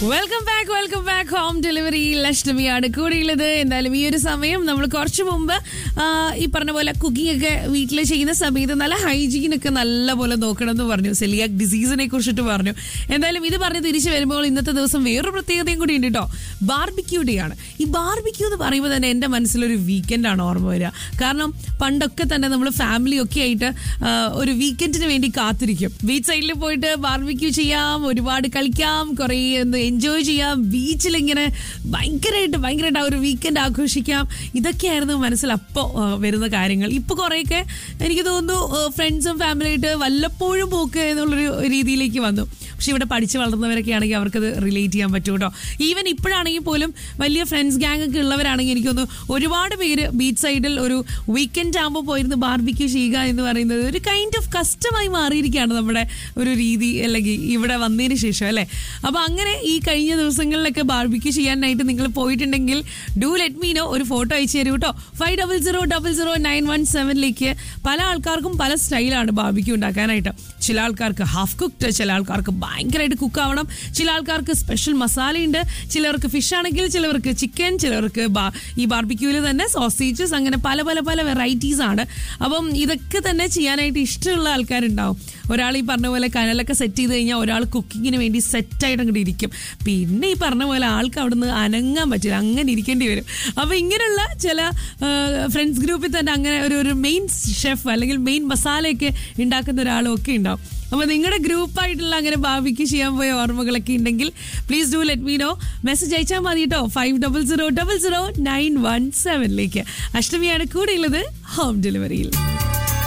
welcome back welcome back home delivery ലക്ഷ്മിയാണ് കൂടിയുള്ളത് എന്തായാലും ഈ ഒരു സമയം നമ്മൾ കുറച്ച് മുമ്പ് ആ, ഈ പറഞ്ഞ പോലെ കുക്കിംഗ് ഒക്കെ വീട്ടിൽ ചെയ്യുന്ന സമയത്ത് നല്ല ഹൈജീൻ ഒക്കെ നല്ല പോലെ നോക്കണം എന്ന് പറഞ്ഞു സെലിയാക് ഡിസീസിനെ കുറിച്ചിട്ട് പറഞ്ഞു എന്തായാലും ഇത് പറഞ്ഞ് തിരിച്ചു വരുമ്പോൾ ഇന്നത്തെ ദിവസം വേറൊരു പ്രത്യേകതയും കൂടി ഉണ്ട് കേട്ടോ ബാർബിക്യൂ ഡേ ആണ് ഈ ബാർബിക്യൂ എന്ന് പറയുമ്പോൾ തന്നെ എൻ്റെ മനസ്സിലൊരു വീക്കെൻഡ് ആണ് ഓർമ്മ വരിക കാരണം പണ്ടൊക്കെ തന്നെ നമ്മൾ ഫാമിലി ഒക്കെ ആയിട്ട് ആ, ഒരു വീക്കെൻഡിന് വേണ്ടി കാത്തിരിക്കും ബീച്ച് സൈഡിൽ പോയിട്ട് ബാർബിക്യൂ ചെയ്യാം ഒരുപാട് കളിക്കാം കുറേ ഒന്ന് എൻജോയ് ചെയ്യാം ബീച്ചിൽ ഇങ്ങനെ ഭയങ്കരമായിട്ട് ഭയങ്കരമായിട്ട് ആ ഒരു വീക്കെൻഡ് ആഘോഷിക്കാം ഇതൊക്കെയായിരുന്നു മനസ്സിൽ അപ്പോൾ വരുന്ന കാര്യങ്ങൾ ഇപ്പോൾ കുറേയൊക്കെ എനിക്ക് തോന്നുന്നു ഫ്രണ്ട്സും ഫാമിലിയായിട്ട് വല്ലപ്പോഴും പോക്ക് എന്നുള്ളൊരു രീതിയിലേക്ക് വന്നു പക്ഷെ ഇവിടെ പഠിച്ച് വളർന്നവരൊക്കെ ആണെങ്കിൽ അവർക്കത് റിലേറ്റ് ചെയ്യാൻ പറ്റും കേട്ടോ ഈവൻ ഇപ്പോഴാണെങ്കിൽ പോലും വലിയ ഫ്രണ്ട്സ് ഗ്യാങ് ഒക്കെ ഉള്ളവരാണെങ്കിൽ എനിക്കൊന്ന് ഒരുപാട് പേര് ബീച്ച് സൈഡിൽ ഒരു വീക്കെൻഡ് ആകുമ്പോൾ പോയിരുന്ന് ബാർബിക്യൂ ചെയ്യുക എന്ന് പറയുന്നത് ഒരു കൈൻഡ് ഓഫ് കസ്റ്റമായി മാറിയിരിക്കുകയാണ് നമ്മുടെ ഒരു രീതി അല്ലെങ്കിൽ ഇവിടെ വന്നതിന് ശേഷം അല്ലേ അപ്പോൾ അങ്ങനെ ഈ കഴിഞ്ഞ ദിവസങ്ങളിലൊക്കെ ബാർബിക്യൂ ചെയ്യാനായിട്ട് നിങ്ങൾ പോയിട്ടുണ്ടെങ്കിൽ ഡു ലെറ്റ് മീ നോ ഒരു ഫോട്ടോ അയച്ചു തരൂ കേട്ടോ five double zero double zero nine one സെവനിലേക്ക് പല ആൾക്കാർക്കും പല സ്റ്റൈലാണ് ബാർബിക്യൂ ഉണ്ടാക്കാനായിട്ട് ചില ആൾക്കാർക്ക് ഹാഫ് കുക്ക്ഡ് ചില ആൾക്കാർക്ക് ഭയങ്കരമായിട്ട് കുക്ക് ആവണം ചില ആൾക്കാർക്ക് സ്പെഷ്യൽ മസാലയുണ്ട് ചിലർക്ക് ഫിഷ് ആണെങ്കിൽ ചിലർക്ക് ചിക്കൻ ചിലർക്ക് ബാ- ഈ ബാർബിക്യൂവിൽ തന്നെ സോസേജസ് അങ്ങനെ പല പല പല വെറൈറ്റീസ് ആണ് അപ്പം ഇതൊക്കെ തന്നെ ചെയ്യാനായിട്ട് ഇഷ്ടമുള്ള ആൾക്കാരുണ്ടാവും ഒരാൾ ഈ പറഞ്ഞ പോലെ കനലൊക്കെ സെറ്റ് ചെയ്ത് കഴിഞ്ഞാൽ ഒരാൾ കുക്കിങ്ങിന് വേണ്ടി സെറ്റായിട്ട് അങ്ങോട്ട് ഇരിക്കും പിന്നെ ഈ പറഞ്ഞ പോലെ ആൾക്ക് അവിടുന്ന് അനങ്ങാൻ പറ്റില്ല അങ്ങനെ ഇരിക്കേണ്ടി വരും അപ്പോൾ ഇങ്ങനെയുള്ള ചില ഫ്രണ്ട്സ് ഗ്രൂപ്പിൽ തന്നെ അങ്ങനെ ഒരു ഒരു മെയിൻ ഷെഫ് അല്ലെങ്കിൽ മെയിൻ മസാലയൊക്കെ ഉണ്ടാക്കുന്ന ഒരാളും ഒക്കെ ഉണ്ടാവും അപ്പോൾ നിങ്ങളുടെ ഗ്രൂപ്പായിട്ടുള്ള അങ്ങനെ ബാബിക്ക് ചെയ്യാൻ പോയ ഓർമ്മകളൊക്കെ ഉണ്ടെങ്കിൽ please do let me know message അയച്ചാൽ മതി കേട്ടോ five double zero double zero nine one സെവനിലേക്ക് അഷ്ടമിയാണ് കൂടെയുള്ളത് ഹോം ഡെലിവറിയിൽ